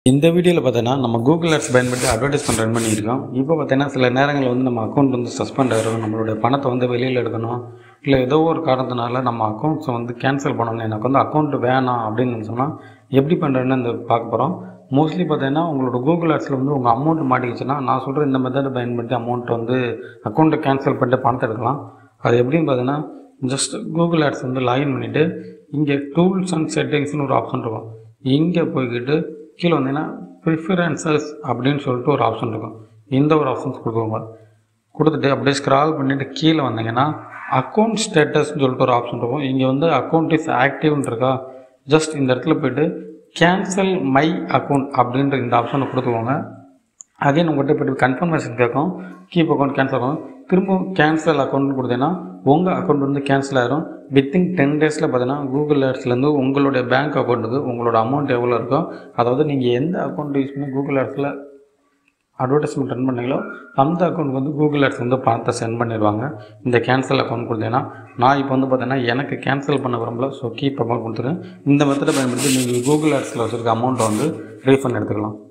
இந்த வீடியோவில் பார்த்தீங்கன்னா நம்ம கூகுள் ஆட்ஸ் பயன்படுத்தி அட்வர்டைஸ்மெண்ட் ரன் பண்ணியிருக்கோம் இப்போ பார்த்தீங்கன்னா சில நேரங்களில் வந்து நம்ம அக்கௌண்ட் வந்து சஸ்பெண்ட் ஆகிரும் நம்மளுடைய பணத்தை வந்து வெளியில் எடுக்கணும் இல்லை ஏதோ ஒரு காரணத்தினால நம்ம அக்கௌண்ட்ஸை வந்து கேன்சல் பண்ணணும் எனக்கு வந்து அக்கௌண்ட் வேணாம் அப்படின்னு சொன்னால் எப்படி பண்ணுறேன்னு இந்த பார்க்க போகிறோம் மோஸ்ட்லி பார்த்தீங்கன்னா உங்களோட கூகுள் ஆட்ஸில் வந்து உங்கள் அமௌண்ட் மாட்டிக்கிச்சுன்னா நான் சொல்கிற இந்த மெத்தடை பயன்படுத்தி அமௌண்ட் வந்து அக்கௌண்ட்டை கேன்சல் பண்ணிட்டு பணத்தை எடுக்கலாம் அது எப்படின்னு பார்த்தீங்கன்னா ஜஸ்ட் கூகுள் ஆட்ஸ் வந்து லாகின் பண்ணிவிட்டு இங்கே டூல்ஸ் அண்ட் செட்டிங்ஸ்னு ஒரு ஆப்ஷன் இருக்கும் இங்கே போய்கிட்டு கீழே வந்தீங்கன்னா ப்ரிஃபரன்சஸ் அப்படின்னு சொல்லிட்டு ஒரு ஆப்ஷன் இருக்கும் இந்த ஒரு ஆப்ஷன்ஸ் கொடுக்குவாங்க கொடுத்துட்டு அப்படியே ஸ்க்ரால் பண்ணிவிட்டு கீழே வந்தீங்கன்னா அக்கௌண்ட் ஸ்டேட்டஸ்னு சொல்லிட்டு ஒரு ஆப்ஷன் இருக்கும் இங்கே வந்து அக்கௌண்ட் இஸ் ஆக்டிவ்னு இருக்கா ஜஸ்ட் இந்த இடத்துல போய்ட்டு கேன்சல் மை அக்கௌண்ட் அப்படின்ற இந்த ஆப்ஷனை கொடுத்துக்கோங்க அகைன் உங்கள்கிட்ட போய்ட்டு கன்ஃபர்மேஷன் கேட்கும் கீப் அக்கௌண்ட் கேன்சல் ஆகும் திரும்பவும் கேன்சல் அக்கௌண்ட்னு கொடுத்தீங்கன்னா உங்கள் அக்கௌண்ட் வந்து கேன்சல் ஆயிரும் வித்தின் டென் டேஸில் பார்த்தீங்கன்னா கூகுள் ஆட்ஸ்லேருந்து உங்களுடைய பேங்க் அக்கௌண்ட்டுக்கு உங்களோட அமௌண்ட் எவ்வளோ இருக்கோ அதாவது நீங்கள் எந்த அக்கௌண்ட் யூஸ் பண்ணி கூகுள் ஆட்ஸில் அட்வர்டைஸ்மெண்ட் ரன் பண்ணீங்களோ அந்த அக்கௌண்ட் வந்து கூகுள் ஆட்ஸ் வந்து பணத்தை சென்ட் பண்ணிடுவாங்க இந்த கேன்சல் அக்கௌண்ட் கொடுத்தீங்கன்னா நான் இப்போ வந்து பார்த்தீங்கன்னா எனக்கு கேன்சல் பண்ண விரும்பல ஸோ கீப் அக்கௌண்ட் கொடுத்துருங்க இந்த மெத்தடை பயன்படுத்தி நீங்கள் கூகுள் ஆட்ஸில் வச்சுருக்க அமௌண்ட்டை வந்து ரீஃபண்ட் எடுத்துக்கலாம்